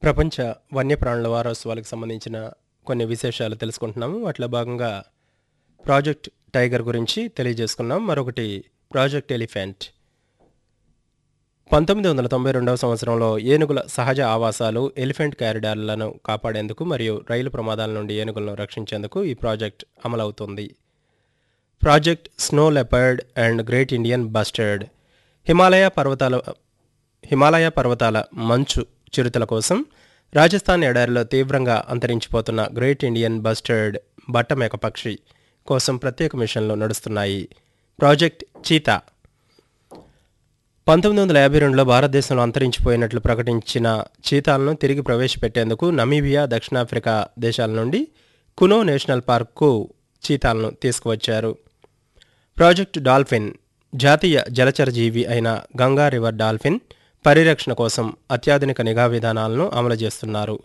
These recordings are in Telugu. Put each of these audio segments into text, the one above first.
ప్రపంచ వన్యప్రాణుల వారోత్సవాలకు సంబంధించిన కొన్ని విశేషాలు తెలుసుకుంటున్నాము వాటిలో భాగంగా ప్రాజెక్ట్ టైగర్ గురించి తెలియజేసుకున్నాం మరొకటి ప్రాజెక్ట్ ఎలిఫెంట్ పంతొమ్మిది వందల తొంభై రెండవ సంవత్సరంలో ఏనుగుల సహజ ఆవాసాలు ఎలిఫెంట్ కారిడార్లను కాపాడేందుకు మరియు రైలు ప్రమాదాల నుండి ఏనుగులను రక్షించేందుకు ఈ ప్రాజెక్ట్ అమలవుతుంది project snow leopard and great Indian bustard Himalaya పర్వతాల హిమాలయ పర్వతాల మంచు చిరుతల కోసం రాజస్థాన్ ఎడారిలో తీవ్రంగా అంతరించిపోతున్న గ్రేట్ ఇండియన్ బస్టర్డ్ బట్టమేక పక్షి కోసం ప్రత్యేక మిషన్లు నడుస్తున్నాయి ప్రాజెక్ట్ చీతా పంతొమ్మిది వందల యాభై రెండులో భారతదేశంలో అంతరించిపోయినట్లు ప్రకటించిన చీతాలను తిరిగి ప్రవేశపెట్టేందుకు నమీబియా దక్షిణాఫ్రికా దేశాల నుండి కునో నేషనల్ పార్క్కు చీతాలను తీసుకువచ్చారు ప్రాజెక్ట్ డాల్ఫిన్ జాతీయ జలచర జీవి అయిన గంగా రివర్ డాల్ఫిన్ పరిరక్షణ కోసం అత్యాధునిక నిఘా విధానాలను అమలు చేస్తున్నారు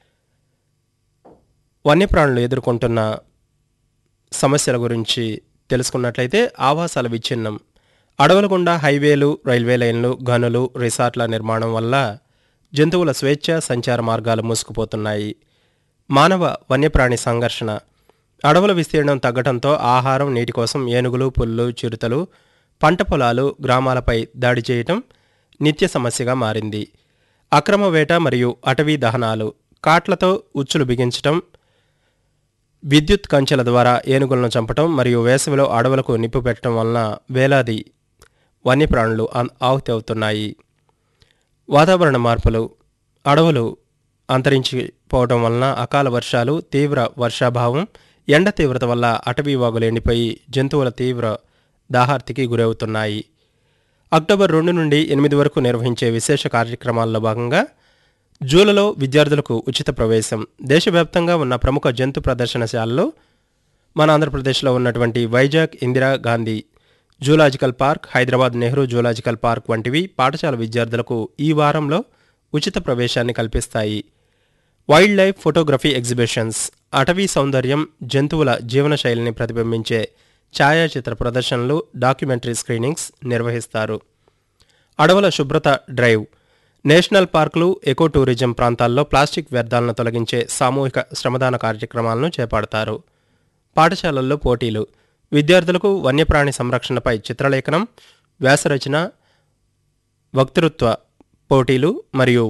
వన్యప్రాణులు ఎదుర్కొంటున్న సమస్యల గురించి తెలుసుకున్నట్లయితే ఆవాసాల విచ్ఛిన్నం అడవుల గుండా హైవేలు రైల్వే లైన్లు గనులు రిసార్ట్ల నిర్మాణం వల్ల జంతువుల స్వేచ్ఛ సంచార మార్గాలు మూసుకుపోతున్నాయి మానవ వన్యప్రాణి సంఘర్షణ అడవుల విస్తీర్ణం తగ్గడంతో ఆహారం నీటి కోసం ఏనుగులు పుల్లు చిరుతలు పంట పొలాలు గ్రామాలపై దాడి చేయటం నిత్య సమస్యగా మారింది అక్రమ వేట మరియు అటవీ దహనాలు కాట్లతో ఉచ్చులు బిగించటం విద్యుత్ కంచెల ద్వారా ఏనుగులను చంపటం మరియు వేసవిలో అడవులకు నిప్పు పెట్టడం వలన వేలాది వన్యప్రాణులు అన్- ఆహుతి అవుతున్నాయి వాతావరణ మార్పులు అడవులు అంతరించిపోవడం వలన అకాల వర్షాలు తీవ్ర వర్షాభావం ఎండ తీవ్రత వల్ల అటవీ వాగులు ఎండిపోయి జంతువుల తీవ్ర దాహార్తికి గురవుతున్నాయి అక్టోబర్ రెండు నుండి ఎనిమిది వరకు నిర్వహించే విశేష కార్యక్రమాల్లో భాగంగా జూలలో విద్యార్థులకు ఉచిత ప్రవేశం దేశవ్యాప్తంగా ఉన్న ప్రముఖ జంతు ప్రదర్శనశాలలో మన ఆంధ్రప్రదేశ్లో ఉన్నటువంటి Vizag Indira Gandhi zoological park Hyderabad Nehru zoological park వంటివి పాఠశాల విద్యార్థులకు ఈ వారంలో ఉచిత ప్రవేశాన్ని కల్పిస్తాయి వైల్డ్ లైఫ్ ఫోటోగ్రఫీ ఎగ్జిబిషన్స్ అటవీ సౌందర్యం జంతువుల జీవనశైలిని ప్రతిబింబించే ఛాయాచిత్ర ప్రదర్శనలు డాక్యుమెంటరీ స్క్రీనింగ్స్ నిర్వహిస్తారు అడవుల శుభ్రత డ్రైవ్ నేషనల్ పార్కులు ఎకో టూరిజం ప్రాంతాల్లో ప్లాస్టిక్ వ్యర్థాలను తొలగించే సామూహిక శ్రమదాన కార్యక్రమాలను చేపడతారు పాఠశాలల్లో పోటీలు విద్యార్థులకు వన్యప్రాణి సంరక్షణపై చిత్రలేఖనం వ్యాసరచన వక్తృత్వ పోటీలు మరియు